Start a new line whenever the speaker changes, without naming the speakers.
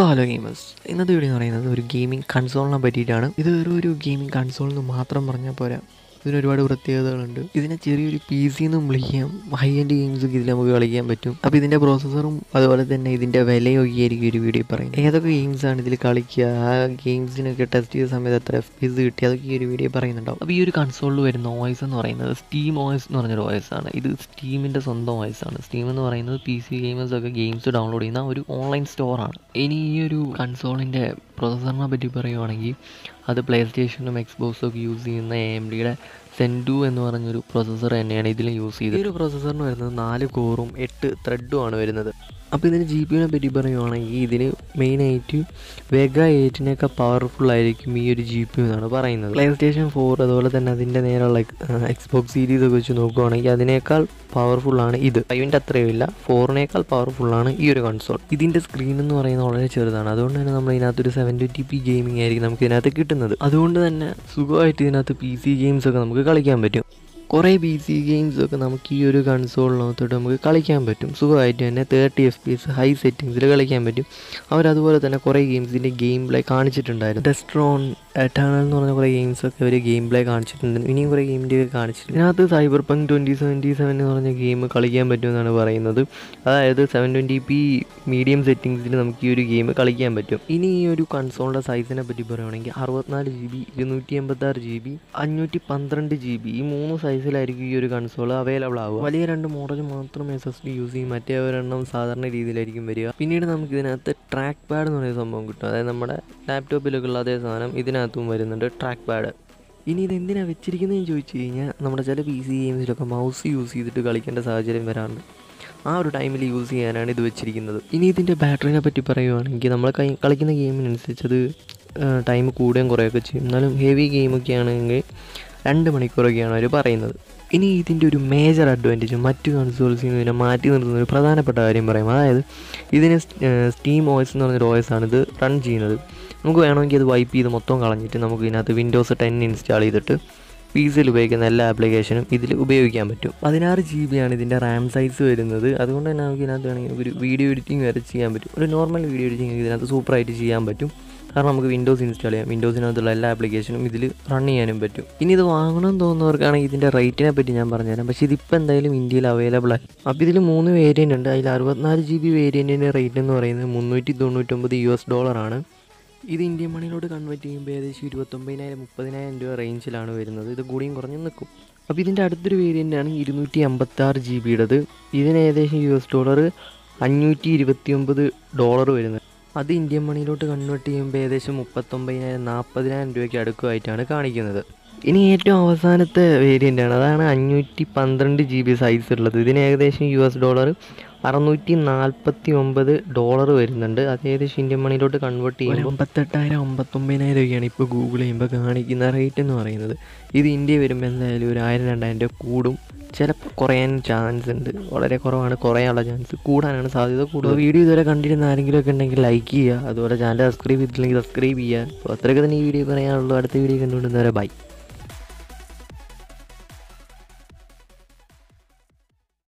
hello gamers ഇന്നത്തെ video എന്ന് പറയുന്നത് ഒരു ഗെയിമിംഗ് കൺസോളിനെ പറ്റിയിട്ടാണ് ഇത് ഒരു ഒരു ഗെയിമിംഗ് കൺസോൾ എന്ന് മാത്രം പറഞ്ഞാൽ പോരാ ഇതിന് ഒരുപാട് പ്രത്യേകതകളുണ്ട് ഇതിനെ ചെറിയൊരു പി സി എന്നും വിളിക്കാം ഹൈ എൻഡ് ഗെയിംസ് ഒക്കെ ഇതിൽ നമുക്ക് കളിക്കാൻ പറ്റും അപ്പോൾ ഇതിൻ്റെ പ്രോസസ്സറും അതുപോലെ തന്നെ ഇതിൻ്റെ വിലയൊക്കെ ആയിരിക്കും ഒരു വീഡിയോ പറയുന്നത് ഏതൊക്കെ ഗെയിംസാണ് ഇതിൽ കളിക്കുക ആ ഗെയിംസിനൊക്കെ ടെസ്റ്റ് ചെയ്ത സമയത്ത് എത്ര എഫ് പി എസ് കിട്ടി അതൊക്കെ ഈ ഒരു വീഡിയോ പറയുന്നുണ്ടാവും അപ്പോൾ ഈ ഒരു കൺസോളിൽ വരുന്ന ഓയിസ് എന്ന് പറയുന്നത് സ്റ്റീം ഓയിസ് എന്ന് പറഞ്ഞൊരു ഓയിസ് ആണ് ഇത് സ്റ്റീമിൻ്റെ സ്വന്തം ഓയിസ് ആണ് സ്റ്റീം എന്ന് പറയുന്നത് പി സി ഗെയിമേഴ്സ് ഒക്കെ ഗെയിംസ് ഡൗൺലോഡ് ചെയ്യുന്ന ഒരു ഓൺലൈൻ സ്റ്റോറാണ് ഇനി ഈ ഒരു കൺസോളിൻ്റെ പ്രൊസസ്സറിനെ പറ്റി പറയുവാണെങ്കിൽ അത് പ്ലേ സ്റ്റേഷനും എക്സ്ബോക്സും ഒക്കെ യൂസ് ചെയ്യുന്ന എ എം ഡിയുടെ സെൻഡു എന്ന് പറഞ്ഞൊരു പ്രൊസസ്സർ തന്നെയാണ് ഇതിൽ യൂസ് ചെയ്തത് ഈ ഒരു പ്രൊസസ്സറിന് വരുന്നത് നാല് കോറും എട്ട് ത്രെഡും ആണ് വരുന്നത് അപ്പോൾ ഇതിന് ജി പി യുവിനെ പറ്റി പറയുവാണെങ്കിൽ ഇതിന് മെയിനായിട്ട് വെഗ എയ്റ്റിനൊക്കെ പവർഫുൾ ആയിരിക്കും ഈ ഒരു ജി പി യു എന്നാണ് പറയുന്നത് പ്ലേ സ്റ്റേഷൻ ഫോർ അതുപോലെ തന്നെ അതിൻ്റെ നേരെയുള്ള എക്സ്ബോക്സ് സീരീസ് ഒക്കെ വെച്ച് നോക്കുവാണെങ്കിൽ അതിനേക്കാൾ പവർഫുൾ ആണ് ഇത് ഫൈവിൻ്റെ അത്രയും ഇല്ല ഫോറിനേക്കാൾ പവർഫുൾ ആണ് ഈ ഒരു കൺസോൾ ഇതിൻ്റെ സ്ക്രീൻ എന്ന് പറയുന്നത് വളരെ ചെറുതാണ് അതുകൊണ്ട് തന്നെ നമ്മൾ ഇതിനകത്തൊരു സെവൻ ട്വൻറ്റി പി ഗെയിമിംഗ് ആയിരിക്കും നമുക്ക് ഇതിനകത്ത് കിട്ടുന്നത് അതുകൊണ്ട് തന്നെ സുഖമായിട്ട് ഇതിനകത്ത് പി സി ഗെയിംസ് ഒക്കെ നമുക്ക് കളിക്കാൻ പറ്റും കുറേ ബി സി ഗെയിംസ് ഒക്കെ നമുക്ക് ഈ ഒരു കൺസോളിനകത്തോട്ട് നമുക്ക് കളിക്കാൻ പറ്റും സുഖമായിട്ട് തന്നെ thirty F P S high സെറ്റിങ്സിൽ കളിക്കാൻ പറ്റും അവരതുപോലെ തന്നെ കുറേ ഗെയിംസിൻ്റെ ഗെയിം പ്ലേ കാണിച്ചിട്ടുണ്ടായിരുന്നു ഡെസ്ട്രോൺ എറ്റേണൽ എന്ന് പറഞ്ഞ കുറേ ഗെയിംസ് ഒക്കെ അവർ ഗെയിം പ്ലേ കാണിച്ചിട്ടുണ്ട് ഇനിയും കുറേ ഗെയിമിൻ്റെ ഒക്കെ കാണിച്ചിട്ടുണ്ട് ഇതിനകത്ത് സൈബർ പങ്ക് ട്വൻറ്റി സെവൻറ്റി സെവൻ എന്ന് പറഞ്ഞ ഗെയിം കളിക്കാൻ പറ്റുമെന്നാണ് പറയുന്നത് അതായത് സെവൻ ട്വൻറ്റി പി മീഡിയം സെറ്റിങ്സിൽ നമുക്ക് ഈ ഒരു ഗെയിം കളിക്കാൻ പറ്റും ഇനി ഈ ഒരു കൺസോളിൻ്റെ സൈസിനെ പറ്റി പറയുകയാണെങ്കിൽ അറുപത്തിനാല് ജി ബി ഇരുന്നൂറ്റി എൺപത്താറ് ജി ബി അഞ്ഞൂറ്റി പന്ത്രണ്ട് ജി ബി ഈ മൂന്ന് സൈസിലായിരിക്കും ഈ ഒരു കൺസോൾ അവൈലബിൾ ആവുക വലിയ രണ്ട് മോഡൽ മാത്രം എസ് എസ് ഡി യൂസ് ചെയ്യും മറ്റേ ഒരെണ്ണം സാധാരണ രീതിയിലായിരിക്കും വരിക പിന്നീട് നമുക്ക് ഇതിനകത്ത് ട്രാക്ക് പാഡ് എന്ന് പറയുന്ന സംഭവം കിട്ടും അതായത് നമ്മുടെ ലാപ്ടോപ്പിലൊക്കെ ഉള്ള അതേ സാധനം ഇതിനകത്തും വരുന്നുണ്ട് ട്രാക്ക് പാഡ് ഇനി ഇത് എന്തിനാണ് വെച്ചിരിക്കുന്നതെന്ന് ചോദിച്ചു കഴിഞ്ഞാൽ നമ്മുടെ ചില പി സി ഗെയിംസിലൊക്കെ മൗസ് യൂസ് ചെയ്തിട്ട് കളിക്കേണ്ട സാഹചര്യം വരാറുണ്ട് ആ ഒരു ടൈമിൽ യൂസ് ചെയ്യാനാണ് ഇത് വെച്ചിരിക്കുന്നത് ഇനി ഇതിൻ്റെ ബാറ്ററിനെ പറ്റി പറയുവാണെങ്കിൽ നമ്മൾ കൈ കളിക്കുന്ന ഗെയിമിനനുസരിച്ച് അത് ടൈം കൂടുകയും കുറയുകയൊക്കെ ചെയ്യും എന്നാലും ഹെവി ഗെയിമൊക്കെ ആണെങ്കിൽ രണ്ട് മണിക്കൂറൊക്കെയാണ് അവർ പറയുന്നത് ഇനി ഇതിൻ്റെ ഒരു മേജർ അഡ്വാൻറ്റേജ് മറ്റു കൺസോൾസിൽ നിന്ന് ഇതിനെ മാറ്റി നിർത്തുന്ന ഒരു പ്രധാനപ്പെട്ട കാര്യം പറയും അതായത് ഇതിന് സ്റ്റീം ഓയസ് എന്ന് പറഞ്ഞൊരു ഓയസ് ആണ് ഇത് റൺ ചെയ്യുന്നത് നമുക്ക് വേണമെങ്കിൽ അത് വൈപ്പ് ചെയ്ത് മൊത്തം കളഞ്ഞിട്ട് നമുക്ക് ഇതിനകത്ത് വിൻഡോസ് ടെൻ ഇൻസ്റ്റാൾ ചെയ്തിട്ട് പി സിയിൽ ഉപയോഗിക്കുന്ന എല്ലാ ആപ്ലിക്കേഷനും ഇതിൽ ഉപയോഗിക്കാൻ പറ്റും പതിനാറ് ജി ബി ആണ് ഇതിൻ്റെ റാം സൈസ് വരുന്നത് അതുകൊണ്ട് തന്നെ നമുക്ക് ഇതിനകത്ത് വേണമെങ്കിൽ ഒരു വീഡിയോ എഡിറ്റിംഗ് വരെ ചെയ്യാൻ പറ്റും ഒരു നോർമൽ വീഡിയോ എഡിറ്റിംഗ് ഇതിനകത്ത് സൂപ്പറായിട്ട് ചെയ്യാൻ പറ്റും കാരണം നമുക്ക് വിൻഡോസ് ഇൻസ്റ്റാൾ ചെയ്യാം വിൻഡോസിനകത്തുള്ള എല്ലാ ആപ്ലിക്കേഷനും ഇതിൽ റൺ ചെയ്യാനും പറ്റും ഇനി ഇത് വാങ്ങണം എന്ന് തോന്നുന്നവർക്കാണെങ്കിൽ ഇതിൻ്റെ റേറ്റിനെ പറ്റി ഞാൻ പറഞ്ഞുതരാം പക്ഷേ ഇതിപ്പോൾ എന്തായാലും ഇന്ത്യയിൽ അവൈലബിൾ ആയി അപ്പോൾ ഇതിൽ മൂന്ന് വേരിയൻ്റ് ഉണ്ട് അതിൽ അറുപത്തിനാല് ജി ബി വേരിയൻറ്റിൻ്റെ റേറ്റ് എന്ന് പറയുന്നത് മുന്നൂറ്റി തൊണ്ണൂറ്റൊമ്പത് യു എസ് ഡോളറാണ് ഇത് ഇന്ത്യൻ മണിയിലോട്ട് കൺവേർട്ട് ചെയ്യുമ്പോൾ ഏകദേശം ഇരുപത്തൊമ്പതിനായിരം മുപ്പതിനായിരം രൂപ റേഞ്ചിലാണ് വരുന്നത് ഇത് കൂടിയും കുറഞ്ഞും നിൽക്കും അപ്പോൾ ഇതിൻ്റെ അടുത്തൊരു വേരിയൻ്റാണ് ഇരുന്നൂറ്റി അമ്പത്താറ് ജി ബിയുടേത് ഇതിന് ഏകദേശം യു എസ് ഡോളർ അഞ്ഞൂറ്റി ഇരുപത്തി ഒമ്പത് ഡോളർ വരുന്നത് അത് ഇന്ത്യൻ മണിയിലോട്ട് കൺവേർട്ട് ചെയ്യുമ്പോൾ ഏകദേശം മുപ്പത്തൊമ്പതിനായിരം നാൽപ്പതിനായിരം രൂപയ്ക്ക് അടുക്കുമായിട്ടാണ് കാണിക്കുന്നത് ഇനി ഏറ്റവും അവസാനത്തെ വേരിയൻ്റ് ആണ് അതാണ് അഞ്ഞൂറ്റി പന്ത്രണ്ട് ജി ബി സൈസ് ഉള്ളത് ഇതിന് ഏകദേശം യു എസ് ഡോളർ അറുന്നൂറ്റി നാൽപ്പത്തി ഒമ്പത് ഡോളർ വരുന്നുണ്ട് അത് ഏകദേശം ഇന്ത്യൻ മണിയിലോട്ട് കൺവേർട്ട് ചെയ്യുമ്പോൾ അമ്പത്തെട്ടായിരം അമ്പത്തൊമ്പതിനായിരം ഒക്കെയാണ് ഇപ്പോൾ ഗൂഗിൾ ചെയ്യുമ്പോൾ കാണിക്കുന്ന റേറ്റ് എന്ന് പറയുന്നത് ഇത് ഇന്ത്യ വരുമ്പോൾ എന്തായാലും ഒരു ആയിരം രണ്ടായിരം രൂപ കൂടും ചിലപ്പോൾ കുറയാൻ ചാൻസ് ഉണ്ട് വളരെ കുറവാണ് കുറയാനുള്ള ചാൻസ് കൂടാനാണ് സാധ്യത കൂടുതൽ വീഡിയോ ഇതുവരെ കണ്ടിരുന്ന ആരെങ്കിലും ഒക്കെ ഉണ്ടെങ്കിൽ ലൈക്ക് ചെയ്യുക അതുപോലെ ചാനൽ സബ്സ്ക്രൈബ് ചെയ്തിട്ടില്ലെങ്കിൽ സബ്സ്ക്രൈബ് ചെയ്യുക അപ്പോൾ അത്രയൊക്കെ തന്നെ ഈ വീഡിയോ പറയാനുള്ളൂ അടുത്ത വീഡിയോ കണ്ടുകൊണ്ടുവന്നവരെ ബൈ